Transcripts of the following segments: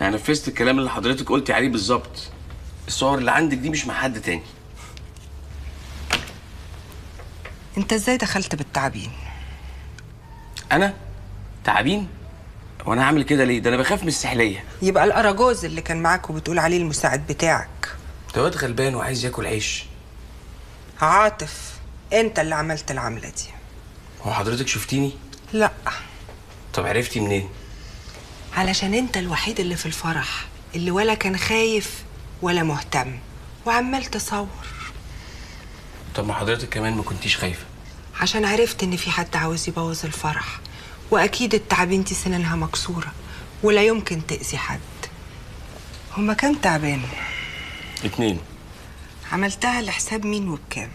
انا نفذت الكلام اللي حضرتك قلتي عليه بالظبط الصور اللي عندك دي مش مع حد تاني انت ازاي دخلت بالتعابين انا تعابين وانا هعمل كده ليه ده انا بخاف من السحليه يبقى الاراجوز اللي كان معاك وبتقول عليه المساعد بتاعك ده واد غلبان وعايز ياكل عيش عاطف انت اللي عملت العمله دي هو حضرتك شفتيني لا طب عرفتي منين علشان انت الوحيد اللي في الفرح اللي ولا كان خايف ولا مهتم وعمال تصور طب ما حضرتك كمان ما كنتيش خايفه عشان عرفت ان في حد عاوز يبوظ الفرح واكيد التعابين دي سنانها مكسوره ولا يمكن تاذي حد هما كام تعبان اتنين عملتها لحساب مين وبكام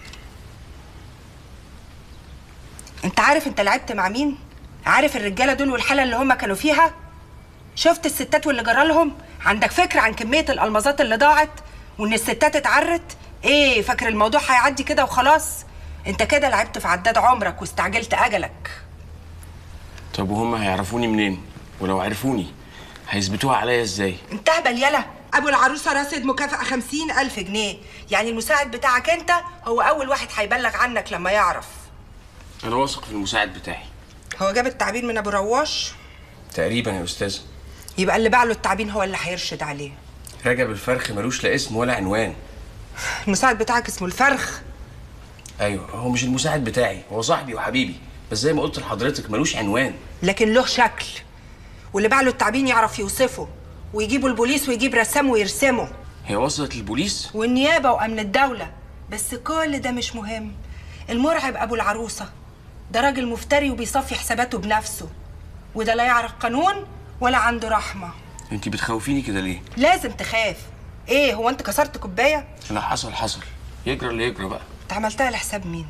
انت عارف انت لعبت مع مين عارف الرجاله دول والحاله اللي هما كانوا فيها شفت الستات واللي جرالهم عندك فكره عن كميه الالمازات اللي ضاعت وان الستات اتعرت ايه فاكر الموضوع هيعدي كده وخلاص انت كده لعبت في عداد عمرك واستعجلت اجلك طب وهم هيعرفوني منين ولو عرفوني هيثبتوها عليا ازاي انت هبل يلا ابو العروسه راسد مكافأة خمسين ألف جنيه يعني المساعد بتاعك انت هو أول واحد هيبلغ عنك لما يعرف انا واثق في المساعد بتاعي هو جاب التعبين من أبو رواش تقريبا يا استاذ يبقى اللي باع له التعبين هو اللي هيرشد عليه رجب الفرخ ملوش لا اسم ولا عنوان المساعد بتاعك اسمه الفرخ ايوه هو مش المساعد بتاعي هو صاحبي وحبيبي بس زي ما قلت لحضرتك ملوش عنوان لكن له شكل واللي باع له التعبين يعرف يوصفه ويجيبوا البوليس ويجيب رسام ويرسمه هي وصلت للبوليس والنيابة وأمن الدولة بس كل ده مش مهم المرعب أبو العروسة ده راجل مفتري وبيصفي حساباته بنفسه وده لا يعرف قانون ولا عنده رحمة انت بتخوفيني كده ليه لازم تخاف ايه هو انت كسرت كوباية لا حصل حصل يجرى اللي يجرى بقى انت عملتها لحساب مين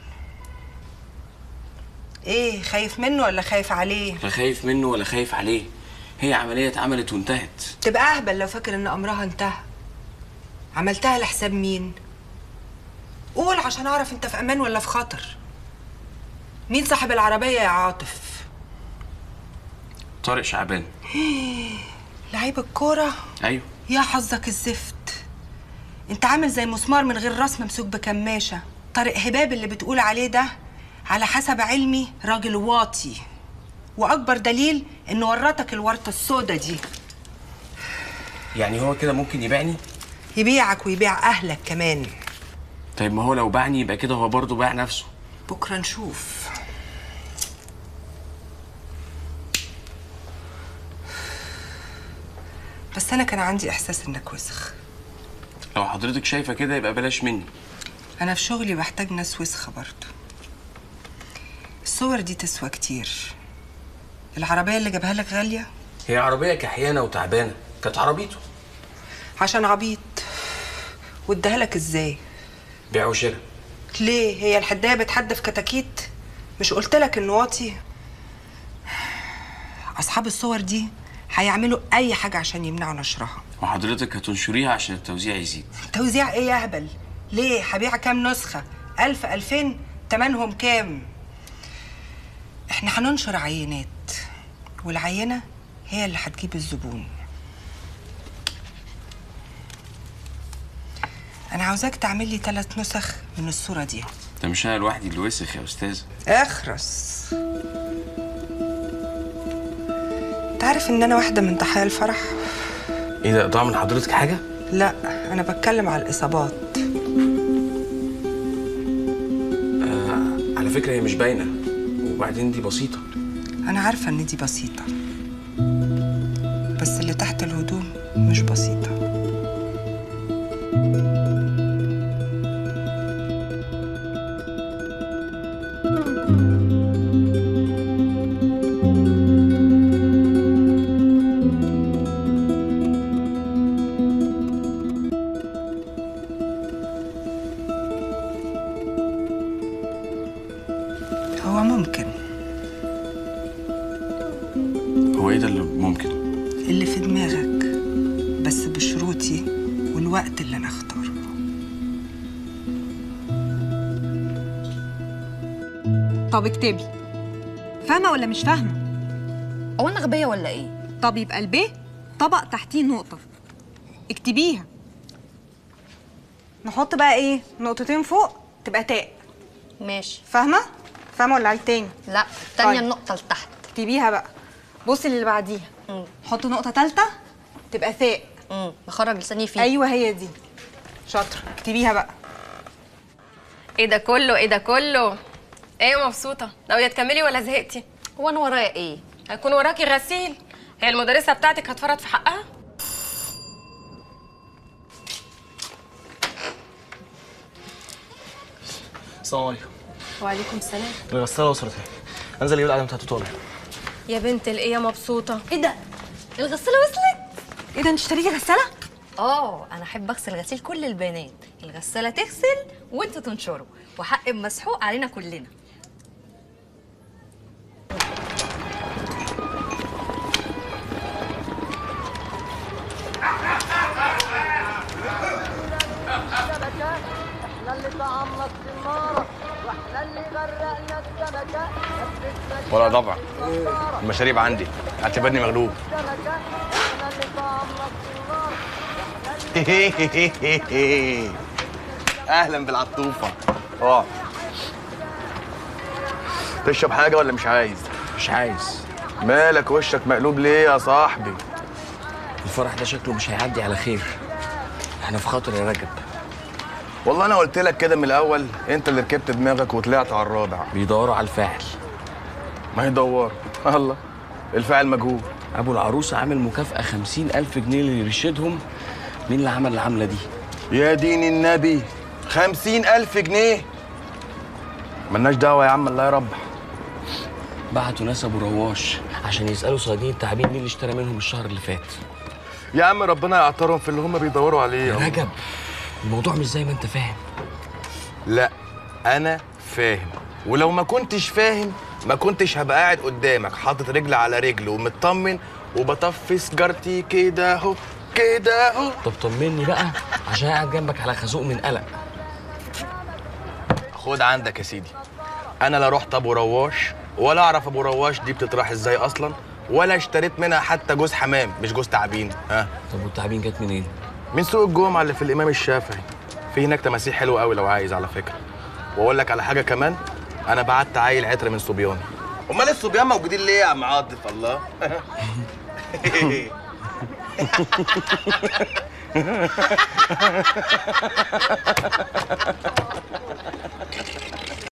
ايه خايف منه ولا خايف عليه لا خايف منه ولا خايف عليه هي عملية اتعملت وانتهت تبقى اهبل لو فاكر ان امرها انتهى عملتها لحساب مين قول عشان اعرف انت في امان ولا في خطر مين صاحب العربية يا عاطف طارق شعبان لعيب الكورة ايوه يا حظك الزفت انت عامل زي مسمار من غير راس ممسوك بكماشة طارق هباب اللي بتقول عليه ده على حسب علمي راجل واطي واكبر دليل انه ورطك الورطة السودا دي يعني هو كده ممكن يبيعني يبيعك ويبيع اهلك كمان طيب ما هو لو باعني يبقى كده هو برضه باع نفسه بكرة نشوف بس أنا كان عندي إحساس إنك وسخ لو حضرتك شايفة كده يبقى بلاش مني أنا في شغلي بحتاج ناس وسخة برضه الصور دي تسوى كتير العربية اللي جابها لك غالية هي عربية كحيانة وتعبانة كانت عربيته عشان عبيط واداها لك ازاي بيع وشراء ليه هي الحدايه بتحدف كتاكيت مش قلت لك انه واطي اصحاب الصور دي هيعملوا اي حاجه عشان يمنعوا نشرها وحضرتك هتنشريها عشان التوزيع يزيد توزيع ايه يا هبل ليه هبيع كام نسخه ألف ألفين تمنهم كام احنا هننشر عينات والعينه هي اللي هتجيب الزبون انا عاوزاك تعمل لي ثلاث نسخ من الصوره دي ده مش انا لوحدي اللي وسخ يا استاذ اخرس تعرف ان انا واحده من ضحايا الفرح ايه ده ضاع من حضرتك حاجة؟ لا انا بتكلم على الاصابات آه على فكرة هي مش باينة وبعدين دي بسيطة انا عارفه ان دي بسيطه بس اللي تحت الهدوم مش بسيطه هو ممكن هو ايه ده اللي ممكن؟ اللي في دماغك بس بشروطي والوقت اللي انا اختاره طب اكتبي فاهمة ولا مش فاهمة؟ هو انا غبيه ولا ايه طب يبقى الب طبق تحتيه نقطة اكتبيها نحط بقى ايه نقطتين فوق تبقى تاء ماشي فاهمه فاهمه ولا عيد تاني لا التانية طيب. النقطة لتحت اكتبيها بقى بصي اللي بعديها مم. حط نقطه ثالثه تبقى ثاء امم بخرج لساني فيه ايوه هي دي شاطره اكتبيها بقى ايه ده كله ايه ده كله ايه مبسوطه ناويه تكملي ولا زهقتي هو انا ورايا ايه هيكون وراكي غسيل هي المدرسه بتاعتك هتفرط في حقها السلام عليكم وعليكم السلام الغسالة وصلت اهي انزل اجيب القلم بتاعته طالع يا بنت الايه يا مبسوطه ايه ده الغسالة وصلت ايه ده انت اشتريتي غساله اه انا احب اغسل غسيل كل البنات الغسالة تغسل وانتوا تنشروا وحق مسحوق علينا كلنا ولا طبعا المشاريب عندي اعتبرني مغلوب اهلا بالعطوفه اه تشرب حاجه ولا مش عايز مش عايز مالك وشك مقلوب ليه يا صاحبي الفرح ده شكله مش هيعدي على خير احنا في خاطر يا رجب والله انا قلت لك كده من الاول انت اللي ركبت دماغك وطلعت على الرابع بيدوروا على الفاعل ما يدور الله الفاعل مجهول ابو العروسه عامل مكافاه خمسين الف جنيه اللي يرشدهم مين اللي عمل العمله دي يا دين النبي خمسين ألف جنيه ملناش دعوة يا عم الله يربح بعتوا ناس ابو رواش عشان يسالوا صيادين التعابين مين اللي اشترى منهم الشهر اللي فات يا عم ربنا يعطرهم في اللي هم بيدوروا عليه يا رجب الموضوع مش زي ما انت فاهم لا أنا فاهم ولو ما كنتش فاهم ما كنتش هبقى قاعد قدامك حاطط رجل على رجل ومطمن وبطفي سجارتي كده اهو كده اهو طب طمني بقى عشان قاعد جنبك على خازوق من قلق خد عندك يا سيدي انا لا رحت ابو رواش ولا اعرف ابو رواش دي بتطرح ازاي اصلا ولا اشتريت منها حتى جوز حمام مش جوز تعابين ها طب والتعابين جت منين من سوق الجمعه اللي في الامام الشافعي في هناك تماسيح حلوه قوي لو عايز على فكره واقول لك على حاجه كمان انا بعت عيل عطر من صبياني امال الصبيان موجودين ليه يا عم عاطف الله